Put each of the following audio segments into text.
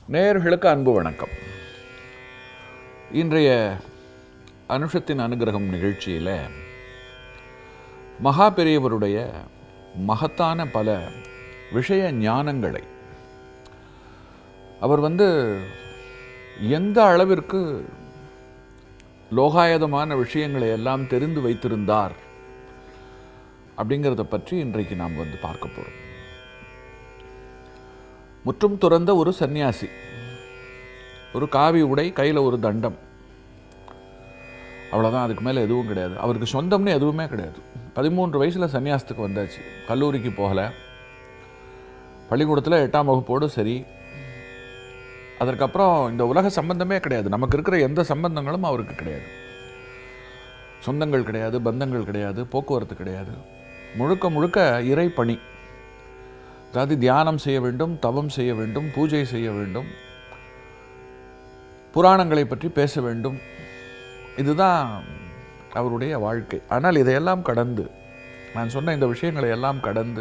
நேயர்களுக்கு அன்பு வணக்கம் இன்றைய அனுஷத்தின் அனுகிரகம் நிகழ்ச்சியில் மகா பெரியவருடைய மகத்தான பல விஷய ஞானங்களை அவர் வந்து எந்த அளவிற்கு லோகாயதமான விஷயங்களை எல்லாம் தெரிந்து வைத்திருந்தார் அப்படிங்கிறத பற்றி இன்றைக்கு நாம் வந்து பார்க்க போகிறோம் முற்றும் துறந்த ஒரு சந்நியாசி ஒரு காவி உடை கையில் ஒரு தண்டம் அவ்வளோதான் அதுக்கு மேலே எதுவும் கிடையாது அவருக்கு சொந்தம்னு எதுவுமே கிடையாது பதிமூன்று வயசில் சன்னியாசத்துக்கு வந்தாச்சு கல்லூரிக்கு போகலை பள்ளிக்கூடத்தில் எட்டாம் வகுப்போடு சரி அதற்கப்புறம் இந்த உலக சம்பந்தமே கிடையாது நமக்கு இருக்கிற எந்த சம்பந்தங்களும் அவருக்கு கிடையாது சொந்தங்கள் கிடையாது பந்தங்கள் கிடையாது போக்குவரத்து கிடையாது முழுக்க முழுக்க இறை பணி அதாவது தியானம் செய்ய வேண்டும் தவம் செய்ய வேண்டும் பூஜை செய்ய வேண்டும் புராணங்களை பற்றி பேச வேண்டும் இதுதான் அவருடைய வாழ்க்கை ஆனால் இதையெல்லாம் கடந்து நான் சொன்ன இந்த விஷயங்களை எல்லாம் கடந்து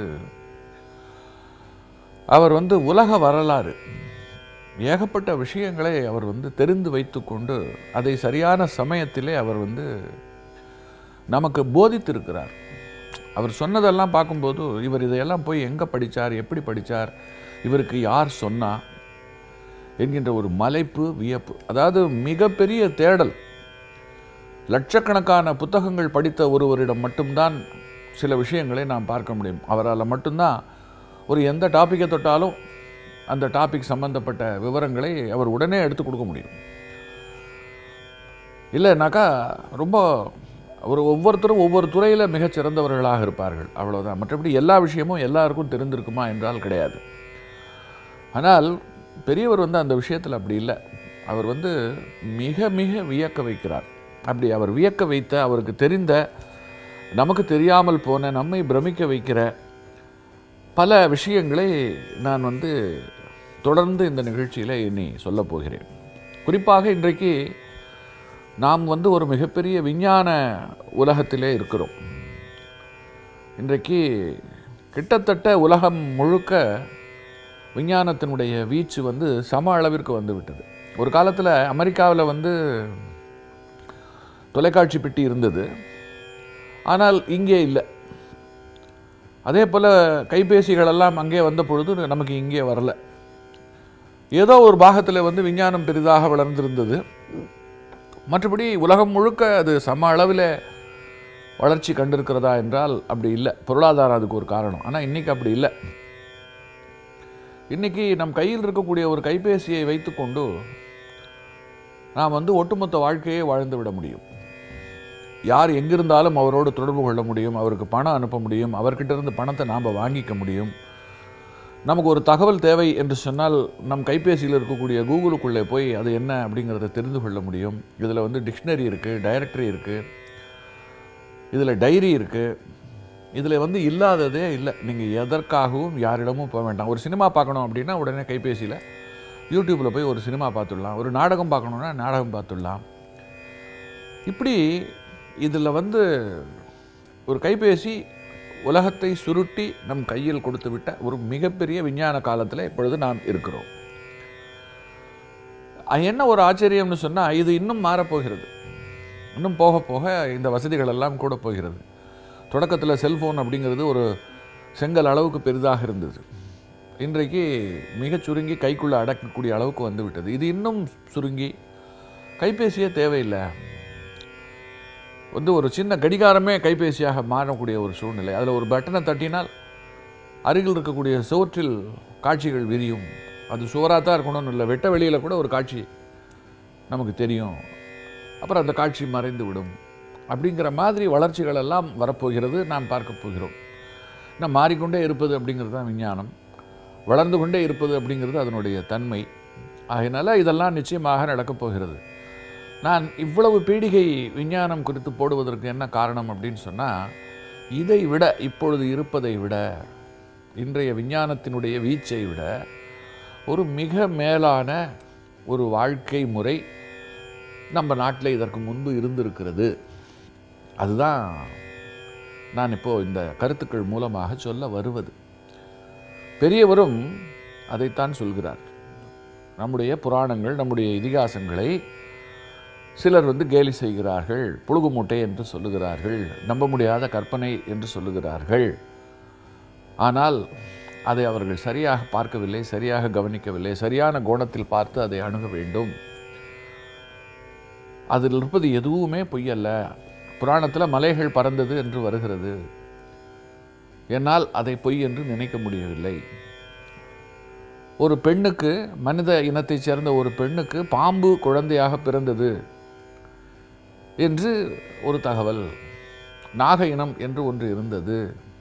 அவர் வந்து உலக வரலாறு ஏகப்பட்ட விஷயங்களை அவர் வந்து தெரிந்து வைத்துக்கொண்டு அதை சரியான சமயத்திலே அவர் வந்து நமக்கு போதித்திருக்கிறார் அவர் சொன்னதெல்லாம் பார்க்கும்போது இவர் இதையெல்லாம் போய் எங்கே படித்தார் எப்படி படித்தார் இவருக்கு யார் சொன்னா என்கின்ற ஒரு மலைப்பு வியப்பு அதாவது மிகப்பெரிய தேடல் லட்சக்கணக்கான புத்தகங்கள் படித்த ஒருவரிடம் மட்டும்தான் சில விஷயங்களை நாம் பார்க்க முடியும் அவரால் மட்டும்தான் ஒரு எந்த டாப்பிக்கை தொட்டாலும் அந்த டாபிக் சம்பந்தப்பட்ட விவரங்களை அவர் உடனே எடுத்து கொடுக்க முடியும் இல்லைனாக்கா ரொம்ப ஒரு ஒவ்வொருத்தரும் ஒவ்வொரு துறையில் மிகச் சிறந்தவர்களாக இருப்பார்கள் அவ்வளோதான் மற்றபடி எல்லா விஷயமும் எல்லாருக்கும் தெரிந்திருக்குமா என்றால் கிடையாது ஆனால் பெரியவர் வந்து அந்த விஷயத்தில் அப்படி இல்லை அவர் வந்து மிக மிக வியக்க வைக்கிறார் அப்படி அவர் வியக்க வைத்த அவருக்கு தெரிந்த நமக்கு தெரியாமல் போன நம்மை பிரமிக்க வைக்கிற பல விஷயங்களை நான் வந்து தொடர்ந்து இந்த நிகழ்ச்சியில் இனி சொல்லப் போகிறேன் குறிப்பாக இன்றைக்கு நாம் வந்து ஒரு மிகப்பெரிய விஞ்ஞான உலகத்திலே இருக்கிறோம் இன்றைக்கு கிட்டத்தட்ட உலகம் முழுக்க விஞ்ஞானத்தினுடைய வீச்சு வந்து சம அளவிற்கு வந்து விட்டது ஒரு காலத்தில் அமெரிக்காவில் வந்து தொலைக்காட்சி பெட்டி இருந்தது ஆனால் இங்கே இல்லை அதே போல் கைபேசிகள் எல்லாம் அங்கே வந்த பொழுது நமக்கு இங்கே வரல ஏதோ ஒரு பாகத்தில் வந்து விஞ்ஞானம் பெரிதாக வளர்ந்திருந்தது மற்றபடி உலகம் முழுக்க அது சம அளவில் வளர்ச்சி கண்டிருக்கிறதா என்றால் அப்படி இல்லை பொருளாதாரம் அதுக்கு ஒரு காரணம் ஆனால் இன்றைக்கி அப்படி இல்லை இன்றைக்கி நம் கையில் இருக்கக்கூடிய ஒரு கைபேசியை வைத்துக்கொண்டு நாம் வந்து ஒட்டுமொத்த வாழ்க்கையை வாழ்ந்து விட முடியும் யார் எங்கிருந்தாலும் அவரோடு தொடர்பு கொள்ள முடியும் அவருக்கு பணம் அனுப்ப முடியும் அவர்கிட்ட இருந்து பணத்தை நாம் வாங்கிக்க முடியும் நமக்கு ஒரு தகவல் தேவை என்று சொன்னால் நம் கைபேசியில் இருக்கக்கூடிய கூகுளுக்குள்ளே போய் அது என்ன அப்படிங்கிறத தெரிந்து கொள்ள முடியும் இதில் வந்து டிக்ஷனரி இருக்குது டைரக்டரி இருக்குது இதில் டைரி இருக்குது இதில் வந்து இல்லாததே இல்லை நீங்கள் எதற்காகவும் யாரிடமும் போக வேண்டாம் ஒரு சினிமா பார்க்கணும் அப்படின்னா உடனே கைபேசியில் யூடியூப்பில் போய் ஒரு சினிமா பார்த்துடலாம் ஒரு நாடகம் பார்க்கணுன்னா நாடகம் பார்த்துடலாம் இப்படி இதில் வந்து ஒரு கைபேசி உலகத்தை சுருட்டி நம் கையில் கொடுத்து விட்ட ஒரு மிகப்பெரிய விஞ்ஞான காலத்தில் இப்பொழுது நாம் இருக்கிறோம் என்ன ஒரு ஆச்சரியம்னு சொன்னால் இது இன்னும் மாறப்போகிறது இன்னும் போக போக இந்த வசதிகள் எல்லாம் கூட போகிறது தொடக்கத்தில் செல்ஃபோன் அப்படிங்கிறது ஒரு செங்கல் அளவுக்கு பெரிதாக இருந்தது இன்றைக்கு மிகச் சுருங்கி கைக்குள்ளே அடக்கக்கூடிய அளவுக்கு வந்து விட்டது இது இன்னும் சுருங்கி கைபேசியே தேவையில்லை வந்து ஒரு சின்ன கடிகாரமே கைபேசியாக மாறக்கூடிய ஒரு சூழ்நிலை அதில் ஒரு பட்டனை தட்டினால் அருகில் இருக்கக்கூடிய சுவற்றில் காட்சிகள் விரியும் அது சுவராக தான் இருக்கணும்னு இல்லை வெட்ட வெளியில் கூட ஒரு காட்சி நமக்கு தெரியும் அப்புறம் அந்த காட்சி மறைந்து விடும் அப்படிங்கிற மாதிரி வளர்ச்சிகள் எல்லாம் வரப்போகிறது நாம் பார்க்க போகிறோம் இன்னும் மாறிக்கொண்டே இருப்பது அப்படிங்கிறது தான் விஞ்ஞானம் வளர்ந்து கொண்டே இருப்பது அப்படிங்கிறது அதனுடைய தன்மை ஆகையினால இதெல்லாம் நிச்சயமாக நடக்கப் போகிறது நான் இவ்வளவு பீடிகை விஞ்ஞானம் குறித்து போடுவதற்கு என்ன காரணம் அப்படின்னு சொன்னால் இதை விட இப்பொழுது இருப்பதை விட இன்றைய விஞ்ஞானத்தினுடைய வீச்சை விட ஒரு மிக மேலான ஒரு வாழ்க்கை முறை நம்ம நாட்டில் இதற்கு முன்பு இருந்திருக்கிறது அதுதான் நான் இப்போது இந்த கருத்துக்கள் மூலமாக சொல்ல வருவது பெரியவரும் அதைத்தான் சொல்கிறார் நம்முடைய புராணங்கள் நம்முடைய இதிகாசங்களை சிலர் வந்து கேலி செய்கிறார்கள் புழுகு மூட்டை என்று சொல்லுகிறார்கள் நம்ப முடியாத கற்பனை என்று சொல்லுகிறார்கள் ஆனால் அதை அவர்கள் சரியாக பார்க்கவில்லை சரியாக கவனிக்கவில்லை சரியான கோணத்தில் பார்த்து அதை அணுக வேண்டும் அதில் இருப்பது எதுவுமே பொய்யல்ல புராணத்தில் மலைகள் பறந்தது என்று வருகிறது என்னால் அதை பொய் என்று நினைக்க முடியவில்லை ஒரு பெண்ணுக்கு மனித இனத்தைச் சேர்ந்த ஒரு பெண்ணுக்கு பாம்பு குழந்தையாக பிறந்தது என்று ஒரு தகவல் நாக இனம் என்று ஒன்று இருந்தது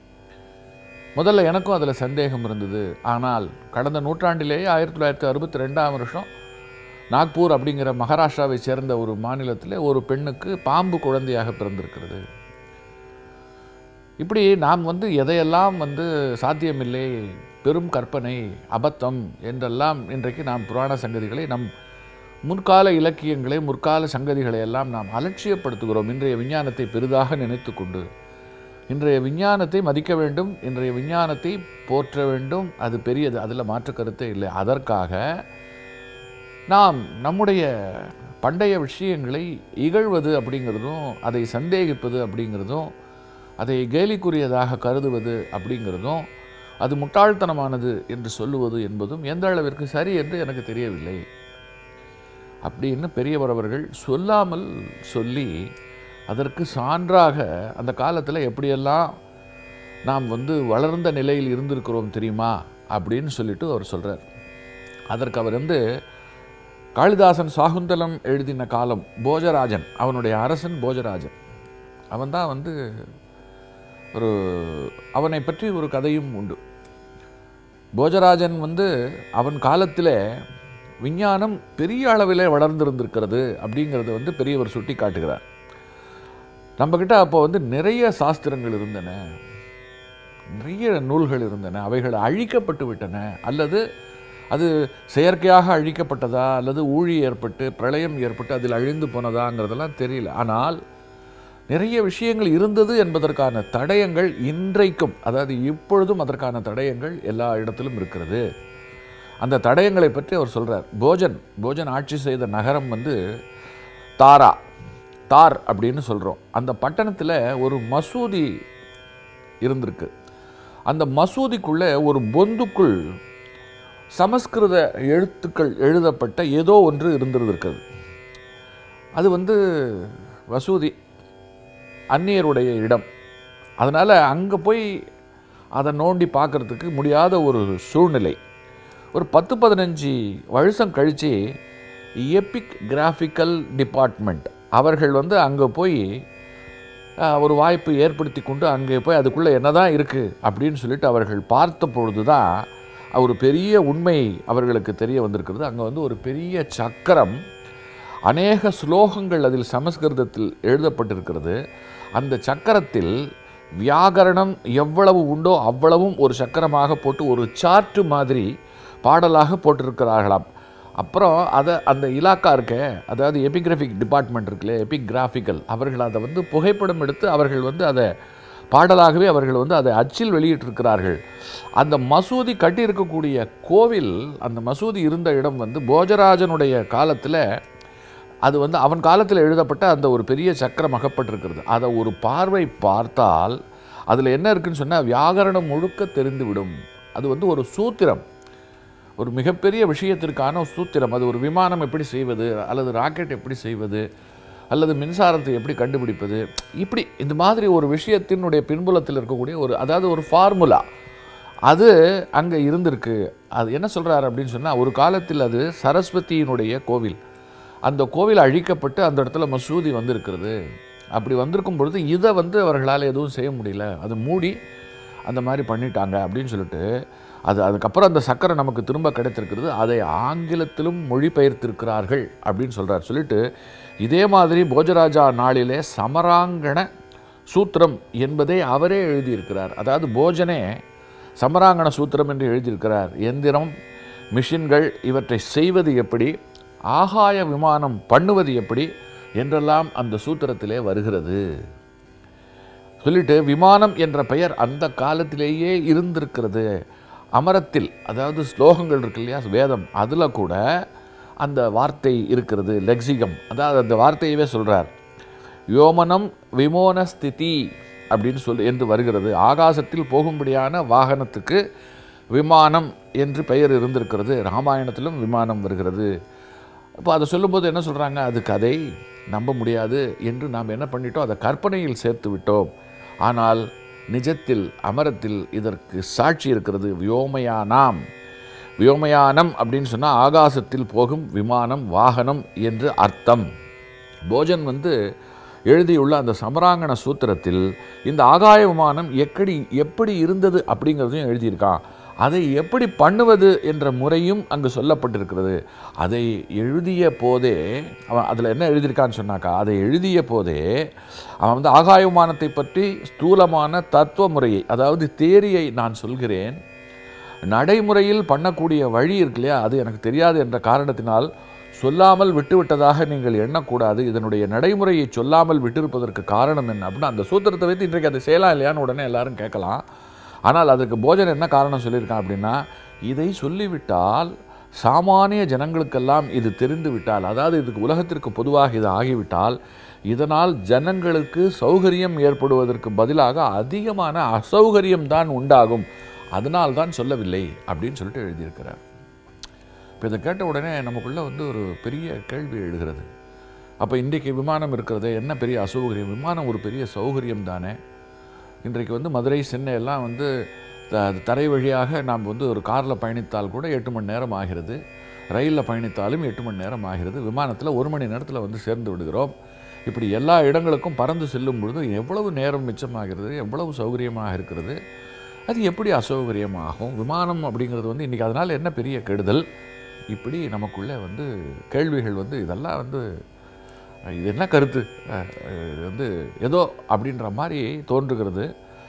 முதல்ல எனக்கும் அதில் சந்தேகம் இருந்தது ஆனால் கடந்த நூற்றாண்டிலேயே ஆயிரத்தி தொள்ளாயிரத்தி அறுபத்தி ரெண்டாம் வருஷம் நாக்பூர் அப்படிங்கிற மகாராஷ்டிராவை சேர்ந்த ஒரு மாநிலத்தில் ஒரு பெண்ணுக்கு பாம்பு குழந்தையாக பிறந்திருக்கிறது இப்படி நாம் வந்து எதையெல்லாம் வந்து சாத்தியமில்லை பெரும் கற்பனை அபத்தம் என்றெல்லாம் இன்றைக்கு நாம் புராண சங்கதிகளை நம் முற்கால இலக்கியங்களை முற்கால சங்கதிகளை எல்லாம் நாம் அலட்சியப்படுத்துகிறோம் இன்றைய விஞ்ஞானத்தை பெரிதாக நினைத்து கொண்டு இன்றைய விஞ்ஞானத்தை மதிக்க வேண்டும் இன்றைய விஞ்ஞானத்தை போற்ற வேண்டும் அது பெரியது அதில் மாற்று கருத்தே இல்லை அதற்காக நாம் நம்முடைய பண்டைய விஷயங்களை இகழ்வது அப்படிங்கிறதும் அதை சந்தேகிப்பது அப்படிங்கிறதும் அதை கேலிக்குரியதாக கருதுவது அப்படிங்கிறதும் அது முட்டாள்தனமானது என்று சொல்லுவது என்பதும் எந்த அளவிற்கு சரி என்று எனக்கு தெரியவில்லை அப்படின்னு பெரியவர் அவர்கள் சொல்லாமல் சொல்லி அதற்கு சான்றாக அந்த காலத்தில் எப்படியெல்லாம் நாம் வந்து வளர்ந்த நிலையில் இருந்திருக்கிறோம் தெரியுமா அப்படின்னு சொல்லிட்டு அவர் சொல்கிறார் அதற்கு அவர் வந்து காளிதாசன் சாகுந்தலம் எழுதின காலம் போஜராஜன் அவனுடைய அரசன் போஜராஜன் அவன்தான் வந்து ஒரு அவனை பற்றி ஒரு கதையும் உண்டு போஜராஜன் வந்து அவன் காலத்தில் விஞ்ஞானம் பெரிய அளவில் வளர்ந்திருந்திருக்கிறது அப்படிங்கிறத வந்து பெரியவர் சுட்டி காட்டுகிறார் நம்மக்கிட்ட அப்போ வந்து நிறைய சாஸ்திரங்கள் இருந்தன நிறைய நூல்கள் இருந்தன அவைகள் அழிக்கப்பட்டு விட்டன அல்லது அது செயற்கையாக அழிக்கப்பட்டதா அல்லது ஊழி ஏற்பட்டு பிரளயம் ஏற்பட்டு அதில் அழிந்து போனதாங்கிறதெல்லாம் தெரியல ஆனால் நிறைய விஷயங்கள் இருந்தது என்பதற்கான தடயங்கள் இன்றைக்கும் அதாவது இப்பொழுதும் அதற்கான தடயங்கள் எல்லா இடத்திலும் இருக்கிறது அந்த தடயங்களை பற்றி அவர் சொல்கிறார் போஜன் போஜன் ஆட்சி செய்த நகரம் வந்து தாரா தார் அப்படின்னு சொல்கிறோம் அந்த பட்டணத்தில் ஒரு மசூதி இருந்திருக்கு அந்த மசூதிக்குள்ளே ஒரு பொந்துக்குள் சமஸ்கிருத எழுத்துக்கள் எழுதப்பட்ட ஏதோ ஒன்று இருந்திருக்கிறது அது வந்து மசூதி அந்நியருடைய இடம் அதனால் அங்கே போய் அதை நோண்டி பார்க்குறதுக்கு முடியாத ஒரு சூழ்நிலை ஒரு பத்து பதினஞ்சு வருஷம் கழித்து எபிக் கிராஃபிக்கல் டிபார்ட்மெண்ட் அவர்கள் வந்து அங்கே போய் அஹ், ஒரு வாய்ப்பு ஏற்படுத்தி கொண்டு அங்கே போய் அதுக்குள்ளே என்னதான் இருக்குது அப்படின்னு சொல்லிட்டு அவர்கள் பார்த்த பொழுது தான் ஒரு பெரிய உண்மை அவர்களுக்கு தெரிய வந்திருக்கிறது அங்கே வந்து ஒரு பெரிய சக்கரம் அநேக ஸ்லோகங்கள் அதில் சமஸ்கிருதத்தில் எழுதப்பட்டிருக்கிறது அந்த சக்கரத்தில் வியாகரணம் எவ்வளவு உண்டோ அவ்வளவும் ஒரு சக்கரமாக போட்டு ஒரு சார்ட்டு மாதிரி பாடலாக போட்டிருக்கிறார்களாம் அப்புறம் அதை அந்த இலாக்கா இருக்க அதாவது எபிகிராஃபிக் டிபார்ட்மெண்ட் இருக்குல்ல எபிகிராஃபிக்கல் அவர்கள் அதை வந்து புகைப்படம் எடுத்து அவர்கள் வந்து அதை பாடலாகவே அவர்கள் வந்து அதை அச்சில் வெளியிட்டிருக்கிறார்கள் அந்த மசூதி கட்டியிருக்கக்கூடிய கோவில் அந்த மசூதி இருந்த இடம் வந்து போஜராஜனுடைய காலத்தில் அது வந்து அவன் காலத்தில் எழுதப்பட்ட அந்த ஒரு பெரிய சக்கரம் அகப்பட்டிருக்கிறது அதை ஒரு பார்வை பார்த்தால் அதில் என்ன இருக்குன்னு சொன்னால் வியாகரணம் முழுக்க தெரிந்துவிடும் அது வந்து ஒரு சூத்திரம் ஒரு மிகப்பெரிய விஷயத்திற்கான ஒரு சூத்திரம் அது ஒரு விமானம் எப்படி செய்வது அல்லது ராக்கெட் எப்படி செய்வது அல்லது மின்சாரத்தை எப்படி கண்டுபிடிப்பது இப்படி இந்த மாதிரி ஒரு விஷயத்தினுடைய பின்புலத்தில் இருக்கக்கூடிய ஒரு அதாவது ஒரு ஃபார்முலா அது அங்கே இருந்திருக்கு அது என்ன சொல்கிறார் அப்படின்னு சொன்னால் ஒரு காலத்தில் அது சரஸ்வதியினுடைய கோவில் அந்த கோவில் அழிக்கப்பட்டு அந்த இடத்துல மசூதி வந்திருக்கிறது அப்படி வந்திருக்கும் பொழுது இதை வந்து அவர்களால் எதுவும் செய்ய முடியல அது மூடி அந்த மாதிரி பண்ணிட்டாங்க அப்படின்னு சொல்லிட்டு அது அதுக்கப்புறம் அந்த சக்கரை நமக்கு திரும்ப கிடைத்திருக்கிறது அதை ஆங்கிலத்திலும் மொழிபெயர்த்திருக்கிறார்கள் அப்படின்னு சொல்கிறார் சொல்லிட்டு இதே மாதிரி போஜராஜா நாளிலே சமராங்கண சூத்திரம் என்பதை அவரே எழுதியிருக்கிறார் அதாவது போஜனே சமராங்கண சூத்திரம் என்று எழுதியிருக்கிறார் எந்திரம் மிஷின்கள் இவற்றை செய்வது எப்படி ஆகாய விமானம் பண்ணுவது எப்படி என்றெல்லாம் அந்த சூத்திரத்திலே வருகிறது சொல்லிட்டு விமானம் என்ற பெயர் அந்த காலத்திலேயே இருந்திருக்கிறது அமரத்தில் அதாவது ஸ்லோகங்கள் இருக்கு இல்லையா வேதம் அதில் கூட அந்த வார்த்தை இருக்கிறது லெக்சிகம் அதாவது அந்த வார்த்தையவே சொல்கிறார் யோமனம் விமோன ஸ்திதி அப்படின்னு சொல்லி என்று வருகிறது ஆகாசத்தில் போகும்படியான வாகனத்துக்கு விமானம் என்று பெயர் இருந்திருக்கிறது ராமாயணத்திலும் விமானம் வருகிறது இப்போ அதை சொல்லும்போது என்ன சொல்கிறாங்க அது கதை நம்ப முடியாது என்று நாம் என்ன பண்ணிட்டோம் அதை கற்பனையில் சேர்த்து விட்டோம் ஆனால் நிஜத்தில் அமரத்தில் இதற்கு சாட்சி இருக்கிறது வியோமயானாம் வியோமயானம் அப்படின்னு சொன்னால் ஆகாசத்தில் போகும் விமானம் வாகனம் என்று அர்த்தம் போஜன் வந்து எழுதியுள்ள அந்த சமராங்கண சூத்திரத்தில் இந்த ஆகாய விமானம் எப்படி எப்படி இருந்தது அப்படிங்கிறதையும் எழுதியிருக்கான் அதை எப்படி பண்ணுவது என்ற முறையும் அங்கு சொல்லப்பட்டிருக்கிறது அதை எழுதிய போதே அவன் அதில் என்ன எழுதியிருக்கான்னு சொன்னாக்கா அதை எழுதிய போதே அவன் வந்து ஆகாய விமானத்தை பற்றி ஸ்தூலமான தத்துவ முறையை அதாவது தேரியை நான் சொல்கிறேன் நடைமுறையில் பண்ணக்கூடிய வழி இருக்கு இல்லையா அது எனக்கு தெரியாது என்ற காரணத்தினால் சொல்லாமல் விட்டுவிட்டதாக நீங்கள் எண்ணக்கூடாது இதனுடைய நடைமுறையை சொல்லாமல் விட்டிருப்பதற்கு காரணம் என்ன அப்படின்னா அந்த சூத்திரத்தை வைத்து இன்றைக்கு அதை செய்யலாம் இல்லையான்னு உடனே எல்லாரும் கேட்கலாம் ஆனால் அதுக்கு போஜன் என்ன காரணம் சொல்லியிருக்கான் அப்படின்னா இதை சொல்லிவிட்டால் சாமானிய ஜனங்களுக்கெல்லாம் இது தெரிந்து விட்டால் அதாவது இதுக்கு உலகத்திற்கு பொதுவாக இது ஆகிவிட்டால் இதனால் ஜனங்களுக்கு சௌகரியம் ஏற்படுவதற்கு பதிலாக அதிகமான அசௌகரியம் தான் உண்டாகும் அதனால் தான் சொல்லவில்லை அப்படின்னு சொல்லிட்டு எழுதியிருக்கிறார் இப்போ இதை கேட்ட உடனே நமக்குள்ளே வந்து ஒரு பெரிய கேள்வி எழுகிறது அப்போ இன்றைக்கு விமானம் இருக்கிறது என்ன பெரிய அசௌகரியம் விமானம் ஒரு பெரிய சௌகரியம் தானே இன்றைக்கு வந்து மதுரை சென்னை எல்லாம் வந்து த- தரை வழியாக நாம் வந்து ஒரு காரில் பயணித்தால் கூட எட்டு மணி நேரம் ஆகிறது ரயிலில் பயணித்தாலும் எட்டு மணி நேரம் ஆகிறது விமானத்தில் ஒரு மணி நேரத்தில் வந்து சேர்ந்து விடுகிறோம் இப்படி எல்லா இடங்களுக்கும் பறந்து செல்லும் பொழுது எவ்வளவு நேரம் மிச்சமாகிறது எவ்வளவு சௌகரியமாக இருக்கிறது அது எப்படி அசௌகரியமாகும் விமானம் அப்படிங்கிறது வந்து இன்றைக்கி அதனால் என்ன பெரிய கெடுதல் இப்படி நமக்குள்ளே வந்து கேள்விகள் வந்து இதெல்லாம் வந்து இது என்ன கருத்து அஹ், இது வந்து ஏதோ அப்படின்ற மாதிரி தோன்றுகிறது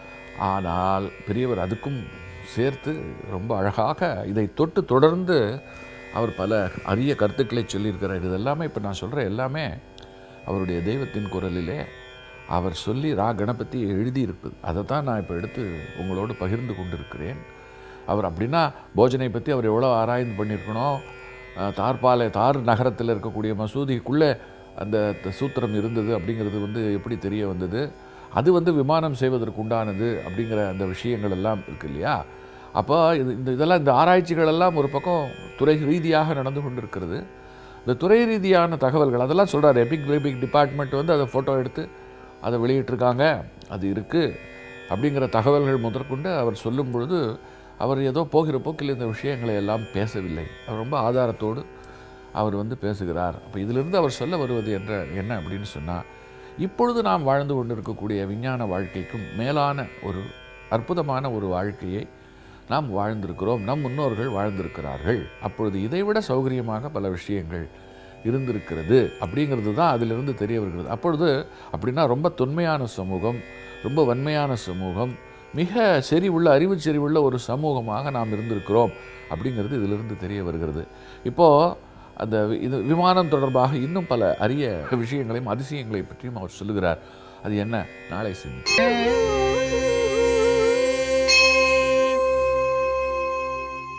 ஆனால் பெரியவர் அதுக்கும் சேர்த்து ரொம்ப அழகாக இதை தொட்டு தொடர்ந்து அவர் பல அரிய கருத்துக்களை சொல்லியிருக்கிறார் இது எல்லாமே இப்போ நான் சொல்கிற எல்லாமே அவருடைய தெய்வத்தின் குரலிலே அவர் சொல்லி ரா கணபதி எழுதியிருக்குது அதை தான் நான் இப்போ எடுத்து உங்களோடு பகிர்ந்து கொண்டிருக்கிறேன் அவர் அப்படின்னா போஜனை பற்றி அவர் எவ்வளோ ஆராய்ந்து பண்ணியிருக்கணும் அஹ், தார்பாலை தார் நகரத்தில் இருக்கக்கூடிய மசூதிக்குள்ளே அந்த த- சூத்திரம் இருந்தது அப்படிங்கிறது வந்து எப்படி தெரிய வந்தது அது வந்து விமானம் செய்வதற்கு உண்டானது அப்படிங்கிற அந்த விஷயங்கள் எல்லாம் இருக்கு இல்லையா அப்போ இது இந்த இதெல்லாம் இந்த ஆராய்ச்சிகள் எல்லாம் ஒரு பக்கம் துறை ரீதியாக நடந்து கொண்டிருக்கிறது இந்த துறை ரீதியான தகவல்கள் அதெல்லாம் சொல்கிறார் எபிக் எபிக் டிபார்ட்மெண்ட் வந்து அதை ஃபோட்டோ எடுத்து அதை வெளியிட்டிருக்காங்க அது இருக்குது அப்படிங்கிற தகவல்கள் முதற்கொண்டு அவர் சொல்லும் பொழுது அவர் ஏதோ போகிற போக்கில் இந்த விஷயங்களை எல்லாம் பேசவில்லை அவர் ரொம்ப ஆதாரத்தோடு அவர் வந்து பேசுகிறார் அப்போ இதிலிருந்து அவர் சொல்ல வருவது என்ற என்ன அப்படின்னு சொன்னால் இப்பொழுது நாம் வாழ்ந்து கொண்டிருக்கக்கூடிய விஞ்ஞான வாழ்க்கைக்கும் மேலான ஒரு அற்புதமான ஒரு வாழ்க்கையை நாம் வாழ்ந்திருக்கிறோம் நம் முன்னோர்கள் வாழ்ந்திருக்கிறார்கள் அப்பொழுது இதைவிட சௌகரியமாக பல விஷயங்கள் இருந்திருக்கிறது அப்படிங்கிறது தான் அதிலிருந்து தெரிய வருகிறது அப்பொழுது அப்படின்னா ரொம்ப தொன்மையான சமூகம் ரொம்ப வன்மையான சமூகம் மிக செறிவுள்ள அறிவு செறிவுள்ள ஒரு சமூகமாக நாம் இருந்திருக்கிறோம் அப்படிங்கிறது இதிலிருந்து தெரிய வருகிறது இப்போது அந்த வி- இது விமானம் தொடர்பாக இன்னும் பல அரிய விஷயங்களையும் அதிசயங்களை பற்றியும் அவர் சொல்லுகிறார் அது என்ன நாளை சிந்தி